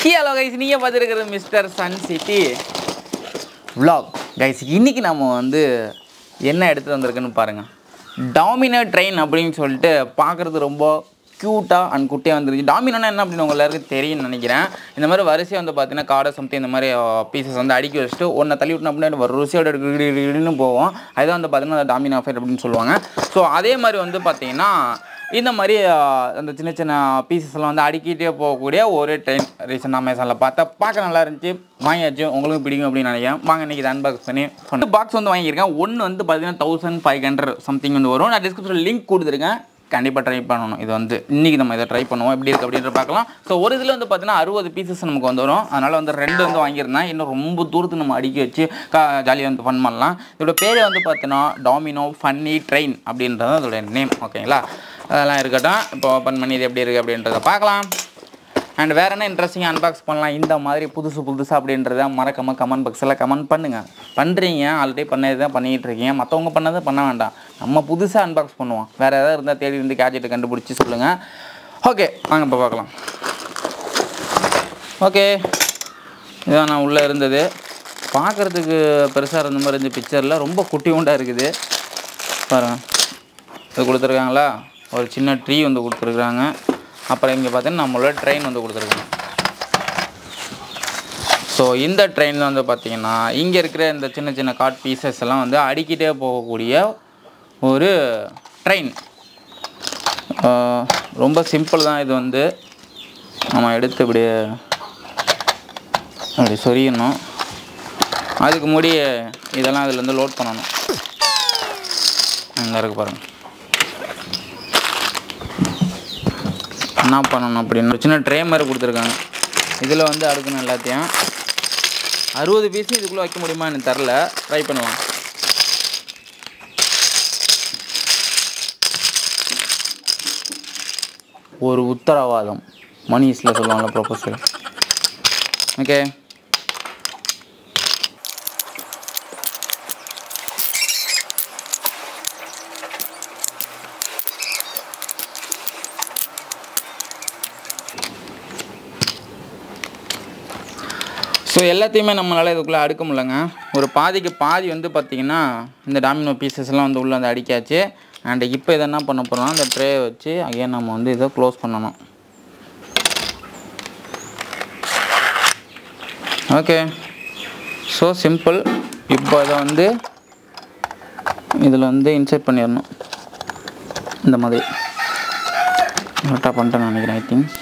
Hello guys நீங்கள் பார்த்துருக்கிறது mister sun city vlog guys இன்னைக்கு நம்ம வந்து என்ன எடுத்து வந்திருக்குன்னு பாருங்கள் டாமினோ ட்ரெயின் அப்படின்னு சொல்லிட்டு பார்க்குறது ரொம்ப க்யூட்டாக அண்ட் குட்டியாக வந்துருச்சு டாமினோனா என்ன அப்படின்னு உங்க எல்லாருக்கும் தெரியும்னு நினைக்கிறேன் இந்த மாதிரி வரிசையாக வந்து பார்த்தீங்கன்னா காடை சம்திங் இந்த மாதிரி பீசஸ் வந்து அடுக்கி வச்சுட்டு ஒன்றை தள்ளி விட்டோம் அப்படின்னா வரிசையோட எடுக்கணும்னு போவோம் அதுதான் வந்து பார்த்தீங்கன்னா டாமினோ ஃபைட் அப்படின்னு சொல்லுவாங்க ஸோ அதே மாதிரி வந்து பார்த்தீங்கன்னா இந்த மாதிரி அஹ், அந்த சின்ன சின்ன பீசஸ்லாம் வந்து அடுக்கிட்டே போகக்கூடிய ஒரு ட்ரெயின் ரீசெண்டாக அமேசானில் பார்த்தா பார்க்க நல்லா இருந்துச்சு வாங்கியாச்சு உங்களுக்கும் பிடிக்கும் அப்படின்னு நினைக்கிறேன் வாங்க இன்னைக்கு அன்பாக்ஸ் பண்ணி சொன்ன பாக்ஸ் வந்து வாங்கியிருக்கேன் ஒன்று வந்து பார்த்தீங்கன்னா தௌசண்ட் ஃபைவ் ஹண்ட்ரட் சம்திங் வந்து வரும் நான் டிஸ்கிரிப்ஷனில் லிங்க் கொடுத்துருக்கேன் கண்டிப்பாக ட்ரை பண்ணணும் இது வந்து இன்றைக்கி நம்ம இதை ட்ரை பண்ணுவோம் எப்படி இருக்குது அப்படின்ற பார்க்கலாம் ஸோ ஒரு இதில் வந்து பார்த்தீங்கன்னா அறுபது பீசஸ் நமக்கு வந்து வரும் அதனால் வந்து ரெண்டு வந்து வாங்கியிருந்தேன் இன்னும் ரொம்ப தூரத்துக்கு நம்ம அடுக்கி வச்சு கா ஜாலியாக வந்து ஃபன் பண்ணலாம் இதோட பேர் வந்து பார்த்தீங்கன்னா டாமினோ ஃபன்னி ட்ரெயின் அப்படின்றது அதோட நேம் ஓகேங்களா அதெல்லாம் இருக்கட்டும் இப்போ ஓப்பன் பண்ணி இது எப்படி இருக்குது அப்படின்றத பார்க்கலாம் அண்ட் வேறு என்ன இன்ட்ரெஸ்டிங் அன்பாக்ஸ் பண்ணலாம் இந்த மாதிரி புதுசு புதுசாக அப்படின்றத மறக்காம கமெண்ட் பாக்ஸில் கமெண்ட் பண்ணுங்கள் பண்ணுறீங்க ஆல்ரெடி பண்ணது தான் பண்ணிகிட்டு இருக்கீங்க மற்றவங்க பண்ணதை பண்ண வேண்டாம் நம்ம புதுசாக அன்பாக்ஸ் பண்ணுவோம் வேறு ஏதாவது இருந்தால் தேடி இருந்து கேஜெட்டை கண்டுபிடிச்சி சொல்லுங்கள் ஓகே வாங்க இப்போ பார்க்கலாம் ஓகே இதான் நான் உள்ளே இருந்தது பார்க்குறதுக்கு பெருசாக இருந்த மாதிரி இருந்த பிக்சரில் ரொம்ப குட்டி உண்டாக இருக்குது பாருங்கள் இது கொடுத்துருக்காங்களா ஒரு சின்ன ட்ரீ வந்து கொடுத்துருக்குறாங்க அப்புறம் இங்கே பார்த்தீங்கன்னா நம்மளோட ட்ரெயின் வந்து கொடுத்துருக்காங்க ஸோ இந்த ட்ரெயின் வந்து பார்த்தீங்கன்னா இங்கே இருக்கிற இந்த சின்ன சின்ன காட் பீசஸ் எல்லாம் வந்து அடிக்கிட்டே போகக்கூடிய ஒரு ட்ரெயின் ரொம்ப சிம்பிள் தான் இது வந்து நம்ம எடுத்து இப்படியே அப்படி சொரியணும் அதுக்கு முடி இதெல்லாம் இதில் வந்து லோட் பண்ணணும் அங்கே இருக்கு பாருங்கள் என்ன பண்ணணும் அப்படின்னு ஒரு சின்ன ட்ரே மாதிரி கொடுத்துருக்காங்க இதில் வந்து அடுக்கணும் எல்லாத்தையும் அறுபது பீஸும் இதுக்குள்ளே வைக்க முடியுமா எனக்கு தெரில ட்ரை பண்ணுவோம் ஒரு உத்தரவாதம் மணிஸில் சொல்லுவாங்கள்ல ப்ரொஃபஸர் ஓகே ஸோ எல்லாத்தையுமே நம்மளால் இதுக்குள்ளே அடுக்க முடியலங்க ஒரு பாதிக்கு பாதி வந்து பார்த்திங்கன்னா இந்த டாமினோ பீசஸ்லாம் வந்து உள்ளே வந்து அடிக்காச்சு அண்ட் இப்போ இதை என்ன பண்ண போகிறோம்னா இந்த ட்ரே வச்சு அகைன் நம்ம வந்து இதை க்ளோஸ் பண்ணணும் ஓகே ஸோ சிம்பிள் இப்போ இதை வந்து இதில் வந்து இன்சர்ட் பண்ணிடணும் இந்த மாதிரி கரெக்டாக பண்ணிட்டேன்னு நினைக்கிறேன் ஐ திங்க்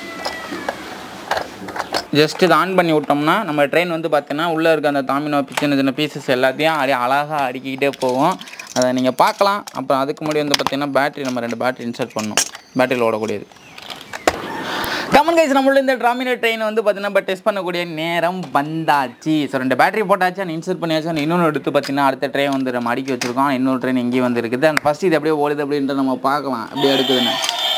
ஜஸ்ட் இதை ஆன் பண்ணி விட்டோம்னா நம்ம ட்ரெயின் வந்து பார்த்தீங்கன்னா உள்ளே இருக்க அந்த தாமினோ சின்ன சின்ன பீசஸ் எல்லாத்தையும் அப்படியே அழகாக அடுக்கிக்கிட்டே போகும் அதை நீங்கள் பார்க்கலாம் அப்புறம் அதுக்கு முன்னாடி வந்து பார்த்தீங்கன்னா பேட்டரி நம்ம ரெண்டு பேட்டரி இன்சர்ட் பண்ணணும் பேட்டரியில் ஓடக்கூடியது கமன் கைஸ் நம்மளோட இந்த ட்ராமினோ ட்ரெயின் வந்து பார்த்தீங்கன்னா இப்போ டெஸ்ட் பண்ணக்கூடிய நேரம் வந்தாச்சு ஸோ ரெண்டு பேட்டரி போட்டாச்சு அண்ட் இன்சர்ட் பண்ணியாச்சு and இன்னொன்று எடுத்து பார்த்தீங்கன்னா அடுத்த ட்ரெயின் வந்து நம்ம அடுக்கி வச்சிருக்கோம் இன்னொரு ட்ரெயின் இங்கேயும் வந்து இருக்குது அண்ட் ஃபஸ்ட் இது அப்படியே ஓடுது அப்படின்ட்டு நம்ம பார்க்கலாம் எப்படி எடுக்குதுன்னு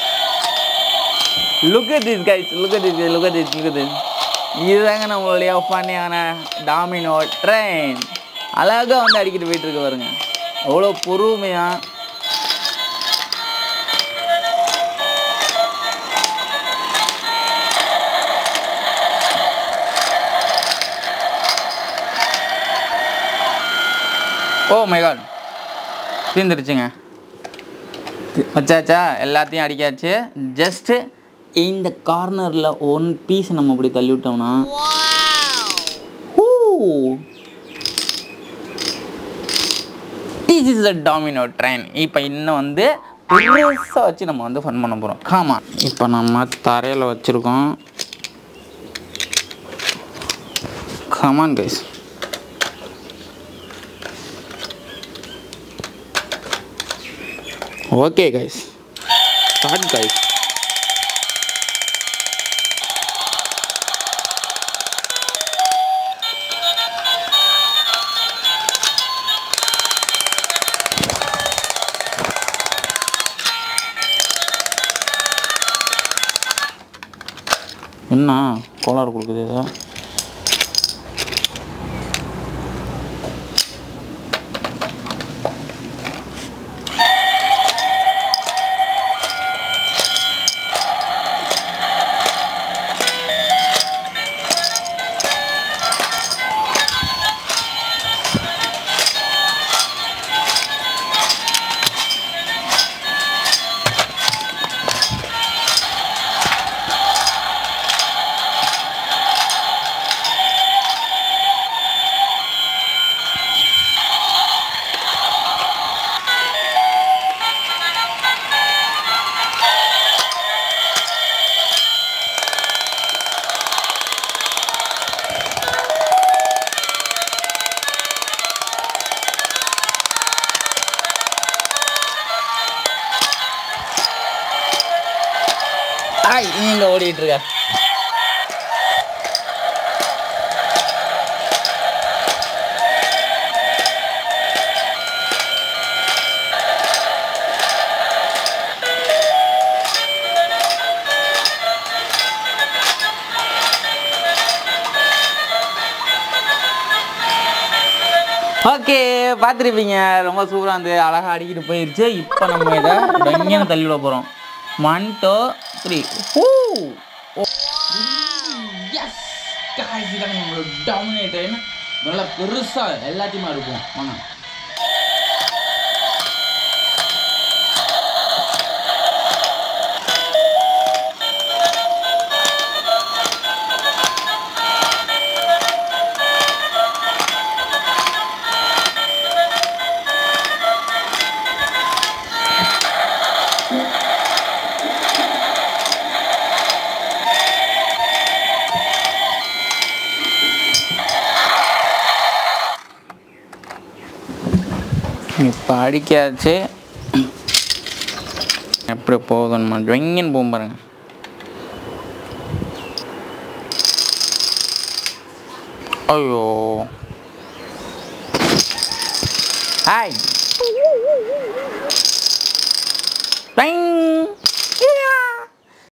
look at this guys look at this look at this look at this இதுதாங்க நம்மளுடைய ஃபன்னியான டாமினோ ட்ரெயின் அழகாக வந்து அடிக்கிட்டு போயிட்டு இருக்கு பாருங்க அவ்வளோ பொறுமையாக ஓ மை காட் தீர்ந்துருச்சுங்க வச்சாச்சா எல்லாத்தையும் அடிக்காச்சு ஜஸ்ட்டு இந்த கார்னரில் ஒன் பீஸ் நம்ம இப்படி தள்ளி விட்டோம்னா this is the domino train இப்போ இன்னும் வந்து பெருசாக வச்சு நம்ம வந்து ஃபன் பண்ண போகிறோம் ஆமாம் இப்போ நம்ம தரையில் வச்சுருக்கோம் come on guys okay guys start guys என்ன கோளாறு கொடுக்குது ஏதோ ஆய் நீங்க ஓடிட்டு இருக்க ஓகே பார்த்துருப்பீங்க ரொம்ப சூப்பராக இருந்து அழகாக அடிக்கிட்டு போயிடுச்சு இப்போ நம்ம இதை வெங்கன்னு தள்ளி விட போகிறோம் ஒன் டூ த்ரீ ஊ எஸ் காய்ச்சி தான் நம்மளோட டாமினேட்டர் நல்லா பெருசாக எல்லாத்தையுமே இருக்கும் வாங்க இப்போ அடிக்காச்சு எப்படி போகுதுன்னு வெங்கன்னு போகும் பாருங்க ஐயோ ஹாய் Bang! Yeah!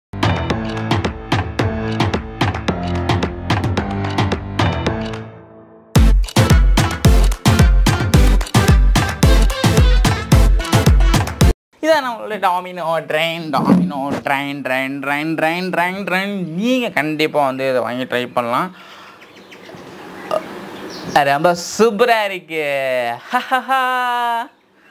இதான் நம்மளோட domino train domino train train train train train train நீங்கள் கண்டிப்பாக வந்து இதை வாங்கி ட்ரை பண்ணலாம் ரொம்ப சூப்பராக இருக்கு